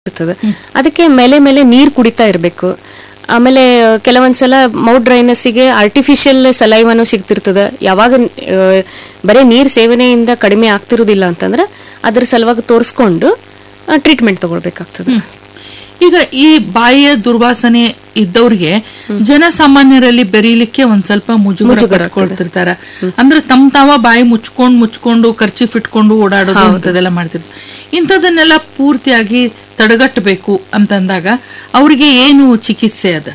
ಇರ್ತದೆ ಅದಕ್ಕೆ ಮೇಲೆ ಮೇಲೆ ನೀರು ಕುಡಿತಾ ಇರಬೇಕು ಆಮೇಲೆ ಕೆಲವೊಂದ್ಸಲ ಮೌತ್ ಡ್ರೈನೆಸ್ಸಿಗೆ ಆರ್ಟಿಫಿಷಿಯಲ್ ಸಲೈವನು ಸಿಗ್ತಿರ್ತದೆ ಯಾವಾಗ ಆ, ಬರೀ ನೀರು ಸೇವನೆಯಿಂದ ಕಡಿಮೆ ಆಗ್ತಿರೋದಿಲ್ಲ ಅಂತಂದ್ರೆ ಅದ್ರ ಸಲುವಾಗಿ ತೋರಿಸ್ಕೊಂಡು ಟ್ರೀಟ್ಮೆಂಟ್ ತಗೊಳ್ಬೇಕಾಗ್ತದೆ ಈಗ ಈ ಬಾಯಿಯ ದುರ್ವಾಸನೆ ಇದ್ದವ್ರಿಗೆ ಜನಸಾಮಾನ್ಯರಲ್ಲಿ ಬೆರೀಲಿಕ್ಕೆ ಒಂದ್ ಸ್ವಲ್ಪ ಮುಜುಗರ ಪಟ್ಕೊಳ್ತಿರ್ತಾರ ಅಂದ್ರೆ ತಮ್ ತಾವ ಬಾಯಿ ಮುಚ್ಕೊಂಡ್ ಮುಚ್ಕೊಂಡು ಖರ್ಚಿಫ್ ಇಟ್ಕೊಂಡು ಓಡಾಡೋದು ಅಂತದೆಲ್ಲ ಮಾಡ್ತಿರ್ತಾರೆ ಇಂಥದನ್ನೆಲ್ಲ ಪೂರ್ತಿಯಾಗಿ ತಡೆಗಟ್ಟಬೇಕು ಅಂತಂದಾಗ ಅವ್ರಿಗೆ ಏನು ಚಿಕಿತ್ಸೆ ಅದ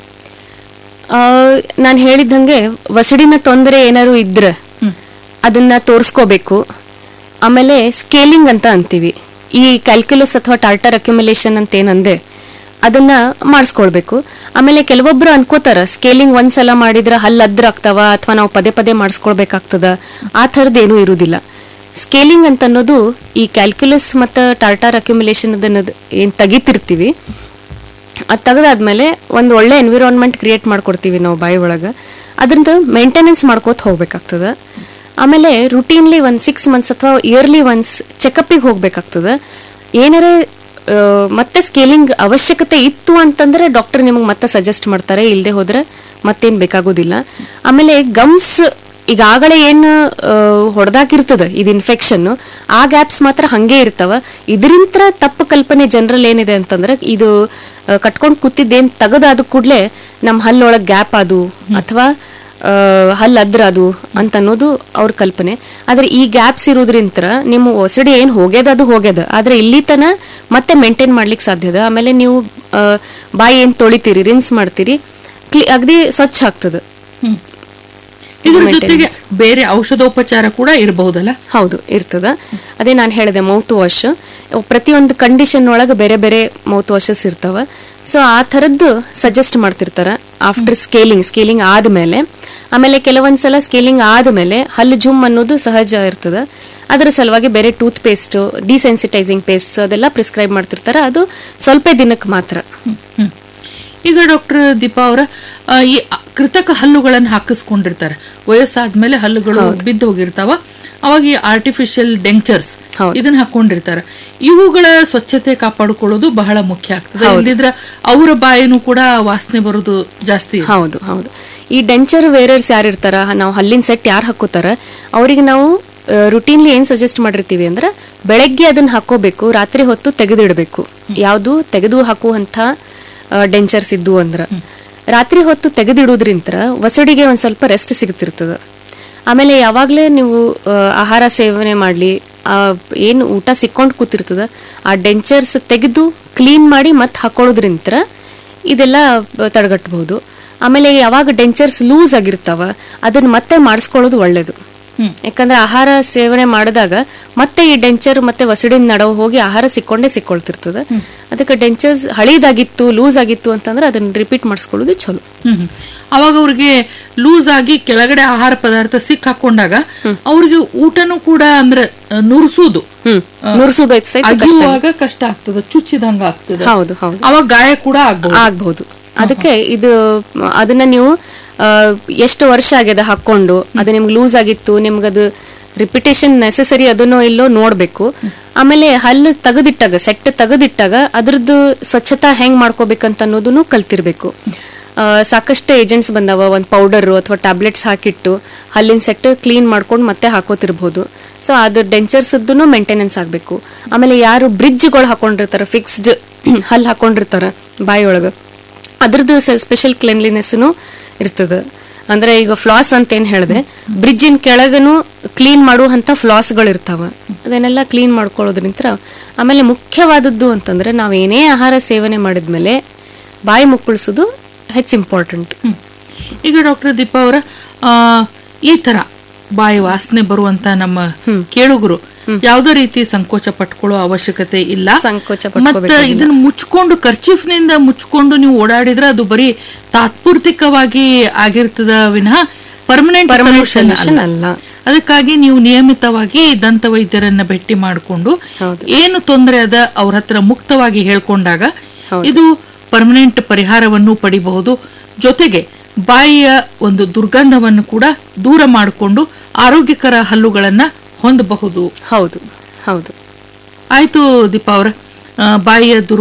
ನಾನು ಹೇಳಿದ್ದಂಗೆ ವಸಡಿನ ತೊಂದರೆ ಏನಾದ್ರು ಇದ್ರೆ ಅದನ್ನ ತೋರಿಸ್ಕೋಬೇಕು ಆಮೇಲೆ ಸ್ಕೇಲಿಂಗ್ ಅಂತ ಅಂತೀವಿ ಈ ಕ್ಯಾಲ್ಕ್ಯುಲಸ್ ಅಥವಾ ಟಾರ್ಟರ್ ಅಕ್ಯುಮುಲೇಷನ್ ಅಂತ ಏನಂದೆ ಅದನ್ನ ಮಾಡಿಸ್ಕೊಳ್ಬೇಕು ಆಮೇಲೆ ಕೆಲವೊಬ್ರು ಅನ್ಕೋತಾರ ಸ್ಕೇಲಿಂಗ್ ಒಂದ್ಸಲ ಮಾಡಿದ್ರೆ ಹಲ್ಲು ಅದ್ರ ಆಗ್ತಾವ ಅಥವಾ ನಾವು ಪದೇ ಪದೇ ಮಾಡಿಸ್ಕೊಳ್ಬೇಕಾಗ್ತದ ಆ ಥರದ್ದು ಏನೂ ಇರುವುದಿಲ್ಲ ಸ್ಕೇಲಿಂಗ್ ಅಂತ ಅನ್ನೋದು ಈ ಕ್ಯಾಲ್ಕ್ಯುಲಸ್ ಮತ್ತು ಟಾರ್ಟಾರ್ ಅಕ್ಯುಮುಲೇಷನ್ ಅದನ್ನದು ಏನು ತೆಗಿತಿರ್ತೀವಿ ಅದು ತೆಗೆದಾದ್ಮೇಲೆ ಒಂದು ಒಳ್ಳೆ ಎನ್ವಿರಾನ್ಮೆಂಟ್ ಕ್ರಿಯೇಟ್ ಮಾಡ್ಕೊಡ್ತೀವಿ ನಾವು ಬಾಯಿ ಒಳಗೆ ಅದ್ರದ್ದು ಮೇಂಟೆನೆನ್ಸ್ ಮಾಡ್ಕೋತ ಹೋಗ್ಬೇಕಾಗ್ತದೆ ಆಮೇಲೆ ರುಟೀನ್ಲಿ ಒಂದು ಸಿಕ್ಸ್ ಮಂತ್ಸ್ ಅಥವಾ ಇಯರ್ಲಿ ಒನ್ಸ್ ಚೆಕಪ್ಪಿಗೆ ಹೋಗ್ಬೇಕಾಗ್ತದೆ ಏನಾರ ಆ, ಮತ್ತೆ ಸ್ಕೇಲಿಂಗ್ ಅವಶ್ಯಕತೆ ಇತ್ತು ಅಂತಂದ್ರೆ ಡಾಕ್ಟರ್ ನಿಮಗೆ ಮತ್ತೆ ಸಜೆಸ್ಟ್ ಮಾಡ್ತಾರೆ ಇಲ್ಲದೆ ಹೋದ್ರೆ ಮತ್ತೇನು ಬೇಕಾಗೋದಿಲ್ಲ ಆಮೇಲೆ ಗಮ್ಸ್ ಈಗಾಗಲೇ ಏನು ಹೊಡೆದಾಕಿರ್ತದ ಇದು ಇನ್ಫೆಕ್ಷನ್ ಆ ಗ್ಯಾಪ್ಸ್ ಮಾತ್ರ ಹಂಗೆ ಇರ್ತಾವ ಇದರಿಂದ ತಪ್ಪು ಕಲ್ಪನೆ ಜನರಲ್ಲಿ ಏನಿದೆ ಅಂತಂದ್ರೆ ಇದು ಕಟ್ಕೊಂಡು ಕೂತಿದ್ದೇನ್ ತೆಗದಾದ ಕೂಡಲೇ ನಮ್ಮ ಹಲ್ಲೊಳಗೆ ಗ್ಯಾಪ್ ಅದು ಅಥವಾ ಹಲ್ಲು ಅದ್ರ ಅದು ಅಂತ ಅನ್ನೋದು ಅವ್ರ ಕಲ್ಪನೆ ಆದ್ರೆ ಈ ಗ್ಯಾಪ್ಸ್ ಇರೋದ್ರಿಂತ ನಿಮ್ಮ ಒಸಡಿ ಏನು ಹೋಗ್ಯದ ಅದು ಹೋಗ್ಯದ ಆದ್ರೆ ಇಲ್ಲಿ ತನ ಮತ್ತೆ ಮೇಂಟೈನ್ ಮಾಡ್ಲಿಕ್ಕೆ ಸಾಧ್ಯದ ಆಮೇಲೆ ನೀವು ಆ, ಬಾಯಿ ಏನು ತೊಳಿತೀರಿ ರಿನ್ಸ್ ಮಾಡ್ತೀರಿ ಕ್ಲಿ ಅಗದಿ ಸ್ವಚ್ಛ ಆಗ್ತದೆ ಇದ್ರ ಜೊತೆಗೆ ಬೇರೆ ಔಷಧೋಪಚಾರ ಕೂಡ ಇರಬಹುದಲ್ಲ ಹೌದು ಇರ್ತದ ಅದೇ ನಾನು ಹೇಳಿದೆ ಮೌತ್ ವಾಶ್ ಪ್ರತಿಯೊಂದು ಕಂಡೀಷನ್ ಒಳಗೆ ಬೇರೆ ಬೇರೆ ಮೌತ್ ವಾಶಸ್ ಇರ್ತಾವ ಸೊ ಆ ಥರದ್ದು ಸಜೆಸ್ಟ್ ಮಾಡ್ತಿರ್ತಾರ ಆಫ್ಟರ್ ಸ್ಕೇಲಿಂಗ್ ಸ್ಕೇಲಿಂಗ್ ಆದ್ಮೇಲೆ ಆಮೇಲೆ ಕೆಲವೊಂದ್ಸಲ ಸ್ಕೇಲಿಂಗ್ ಆದ್ಮೇಲೆ ಹಲ್ಲು ಜುಮ್ ಅನ್ನೋದು ಸಹಜ ಇರ್ತದ ಅದರ ಸಲುವಾಗಿ ಬೇರೆ ಟೂತ್ ಪೇಸ್ಟ್ ಡಿಸೆನ್ಸಿಟೈಸಿಂಗ್ ಪೇಸ್ಟ್ ಅದೆಲ್ಲ ಪ್ರಿಸ್ಕ್ರೈಬ್ ಮಾಡ್ತಿರ್ತಾರ ಅದು ಸ್ವಲ್ಪ ದಿನಕ್ಕೆ ಮಾತ್ರ ಹ್ಮ್. ಈಗ ಡಾಕ್ಟರ್ ದೀಪಾ ಅವರ ಆ, ಈ ಅ- ಕೃತಕ ಹಲ್ಲುಗಳನ್ನು ಹಾಕಿಸ್ಕೊಂಡಿರ್ತಾರೆ ವಯಸ್ಸಾದ್ಮೇಲೆ ಹಲ್ಲುಗಳು ಬಿದ್ದು ಹೋಗಿರ್ತಾವ ಅವಾಗ ಈ ಆರ್ಟಿಫಿಷಿಯಲ್ ಡೆಂಚರ್ಸ್ ಹೌದು. ಇದನ್ನ ಹಾಕೊಂಡಿರ್ತಾರೆ ಇವುಗಳ ಸ್ವಚ್ಛತೆ ಕಾಪಾಡಿಕೊಳ್ಳೋದು ಬಹಳ ಮುಖ್ಯ ಆಗ್ತದೆ ಇಲ್ದಿದ್ರ ಅವರ ಬಾಯಿನೂ ಕೂಡ ವಾಸನೆ ಬರೋದು ಜಾಸ್ತಿ ಇರುತ್ತೆ. ಹೌದು ಹೌದು ಈ ಡೆಂಚರ್ ವೇರರ್ಸ್ ಯಾರು ಇರ್ತಾರ ನಾವು ಹಲ್ಲಿನ ಸೆಟ್ ಯಾರು ಹಾಕೋತಾರ ಅವರಿಗೆ ನಾವು ರುಟೀನ್ಲಿ ಏನ್ ಸಜೆಸ್ಟ್ ಮಾಡಿರ್ತೀವಿ ಅಂದ್ರೆ ಬೆಳಗ್ಗೆ ಅದನ್ನ ಹಾಕೋಬೇಕು ರಾತ್ರಿ ಹೊತ್ತು ತೆಗೆದಿಡಬೇಕು ಯಾವುದು ತೆಗೆದು ಹಾಕುವಂತ ಡೆಂಚರ್ಸ್ ಇದ್ದು ಅಂದ್ರ ರಾತ್ರಿ ಹೊತ್ತು ತೆಗೆದಿಡೋದ್ರಿಂತ ವಸಡಿಗೆ ಒಂದ್ ಸ್ವಲ್ಪ ರೆಸ್ಟ್ ಸಿಗ್ತಿರ್ತದ ಆಮೇಲೆ ಯಾವಾಗಲೇ ನೀವು ಆ, ಆಹಾರ ಸೇವನೆ ಮಾಡಲಿ ಏನು ಊಟ ಸಿಕ್ಕೊಂಡು ಕೂತಿರ್ತದ ಆ ಡೆಂಚರ್ಸ್ ತೆಗೆದು ಕ್ಲೀನ್ ಮಾಡಿ ಮತ್ತೆ ಹಾಕೊಳ್ಳೋದ್ರಿಂತ ಇದೆಲ್ಲ ಬ- ತಡೆಗಟ್ಟಬಹುದು ಆಮೇಲೆ ಯಾವಾಗ ಡೆಂಚರ್ಸ್ ಲೂಸ್ ಆಗಿರ್ತಾವ ಅದನ್ನ ಮತ್ತೆ ಮಾಡಿಸ್ಕೊಳ್ಳೋದು ಒಳ್ಳೇದು ಯಾಕಂದ್ರೆ ಆಹಾರ ಸೇವನೆ ಮಾಡಿದಾಗ ಮತ್ತೆ ಈ ಡೆಂಚರ್ ಮತ್ತೆ ವಸಡಿನ ನಡವು ಹೋಗಿ ಆಹಾರ ಸಿಕ್ಕೊಂಡೇ ಸಿಕ್ಕೊಳ್ತಿರ್ತದೆ ಅದಕ್ಕೆ ಡೆಂಚರ್ಸ್ ಹಳೀದಾಗಿತ್ತು ಲೂಸ್ ಆಗಿತ್ತು ಅಂತಂದ್ರೆ ಅದನ್ನ ರಿಪೀಟ್ ಮಾಡಿಸ್ಕೊಳ್ಳೋದು ಚಲೋ ಹ್ಮ್ ಹ್ಮ್. ಅವಾಗ ಅವ್ರಿಗೆ ಲೂಸ್ ಆಗಿ ಕೆಳಗಡೆ ಆಹಾರ ಪದಾರ್ಥ ಸಿಕ್ ಹಾಕೊಂಡಾಗ ಅವ್ರಿಗೆ ಊಟನೂ ಕೂಡ ಅಂದ್ರೆ ಆ, ನುರ್ಸುದು ಹ್ಮ್ ನುರ್ಸುದು ಐತ್ ಸಹಿತ ಕಷ್ಟ. ಅಗಿಯುವಾಗ ಕಷ್ಟ ಆಗ್ತದೆ ಚುಚ್ಚಿದಂಗ ಆಗ್ತದೆ ಹೌದು ಹೌದು ಅವಾಗ ಗಾಯ ಕೂಡ ಆಗ್ಬಹುದು ಆಗ್ಬಹುದು ಅದಕ್ಕೆ ಇದು ಮ, ಅದನ್ನ ನೀವು ಆ, ಎಷ್ಟು ವರ್ಷ ಆಗ್ಯದ ಹಾಕೊಂಡು ಅದು ನಿಮ್ಗೆ ಲೂಸ್ ಆಗಿತ್ತು ನಿಮ್ಗೆ ಅದು ರಿಪಿಟೇಷನ್ ನೆಸೆಸರಿ ಅದನ್ನೋ ಇಲ್ಲೋ ನೋಡ್ಬೇಕು ಆಮೇಲೆ ಹಲ್ಲು ತೆಗೆದಿಟ್ಟಾಗ ಸೆಟ್ ತೆಗೆದಿಟ್ಟಾಗ ಅದ್ರದ್ದು ಸ್ವಚ್ಛತಾ ಹೆಂಗ್ ಮಾಡ್ಕೋಬೇಕಂತ ಅನ್ನೋದನ್ನು ಕಲ್ತಿರ್ಬೇಕು ಆ, ಸಾಕಷ್ಟು ಏಜೆಂಟ್ಸ್ ಬಂದಾವ ಒಂದು ಪೌಡರು ಅಥವಾ ಟ್ಯಾಬ್ಲೆಟ್ಸ್ ಹಾಕಿಟ್ಟು ಹಲ್ಲಿನ ಸೆಟ್ ಕ್ಲೀನ್ ಮಾಡ್ಕೊಂಡು ಮತ್ತೆ ಹಾಕೋತಿರ್ಬೋದು ಸೊ ಅದು ಡೆಂಚರ್ಸದ್ದು ಮೇಂಟೆನೆನ್ಸ್ ಆಗಬೇಕು ಆಮೇಲೆ ಯಾರು ಬ್ರಿಡ್ಜ್ಗಳು ಹಾಕೊಂಡಿರ್ತಾರೆ ಫಿಕ್ಸ್ಡ್ ಹಲ್ಲು ಹಾಕೊಂಡಿರ್ತಾರೆ ಬಾಯಿಯೊಳಗೆ ಅದ್ರದ್ದು ಸ್ಪೆಷಲ್ ಕ್ಲೆನ್ಲಿನೆಸ್ನು ಇರ್ತದೆ ಅಂದ್ರೆ ಈಗ ಫ್ಲಾಸ್ ಅಂತ ಏನ್ ಹೇಳಿದೆ ಬ್ರಿಡ್ಜಿನ ಕೆಳಗನು ಕ್ಲೀನ್ ಮಾಡುವಂತ ಫ್ಲಾಸ್ಗಳು ಇರ್ತಾವ ಅದನ್ನೆಲ್ಲ ಕ್ಲೀನ್ ಮಾಡ್ಕೊಳ್ಳೋದ್ರಿಂತ ಆಮೇಲೆ ಮುಖ್ಯವಾದದ್ದು ಅಂತಂದ್ರೆ ನಾವ್ ಏನೇ ಆಹಾರ ಸೇವನೆ ಮಾಡಿದ್ಮೇಲೆ ಬಾಯಿ ಮುಕ್ಕಳಿಸೋದು ಹೆಚ್ಚು ಇಂಪಾರ್ಟೆಂಟ್ ಹ್ಮ್. ಈಗ ಡಾಕ್ಟರ್ ದೀಪಾ ಅವರ ಆ, ಈ ತರ ಬಾಯಿ ವಾಸನೆ ಬರುವಂತ ನಮ್ಮ ಕೇಳುಗರು ಯಾವುದೇ ರೀತಿ ಸಂಕೋಚ ಪಟ್ಕೊಳ್ಳೋ ಅವಶ್ಯಕತೆ ಇಲ್ಲ ಸಂಕೋಚ ಮತ್ತೆ ಇದನ್ನ ಮುಚ್ಕೊಂಡು ಖರ್ಚೀಫ್ನಿಂದ ಮುಚ್ಕೊಂಡು ನೀವು ಓಡಾಡಿದ್ರೆ ಅದು ಬರೀ ತಾತ್ಪೂರ್ತಿಕವಾಗಿ ಆಗಿರ್ತದ ವಿನಃ ಪರ್ಮನೆಂಟ್ Permanent ಸೊಲ್ಯೂಷನ್ solution ಅಲ್ಲ. ಅದಕ್ಕಾಗಿ ನೀವು ನಿಯಮಿತವಾಗಿ ದಂತ ವೈದ್ಯರನ್ನ ಭೇಟಿ ಮಾಡಿಕೊಂಡು ಹೌದು. ಏನು ತೊಂದರೆ ಅದ ಅವ್ರ ಹತ್ರ ಮುಕ್ತವಾಗಿ ಹೇಳ್ಕೊಂಡಾಗ ಇದು ಪರ್ಮನೆಂಟ್ ಪರಿಹಾರವನ್ನು ಪಡಿಬಹುದು ಜೊತೆಗೆ ಬಾಯಿಯ ಒಂದು ದುರ್ಗಂಧವನ್ನು ಕೂಡ ದೂರ ಮಾಡಿಕೊಂಡು ಆರೋಗ್ಯಕರ ಹಲ್ಲುಗಳನ್ನ ಹೊಂದಬಹುದು ಹೌದು ಹೌದು ಆಯ್ತು ದೀಪಾ ಅವರ ಬಾಯಿಯ ದುರ್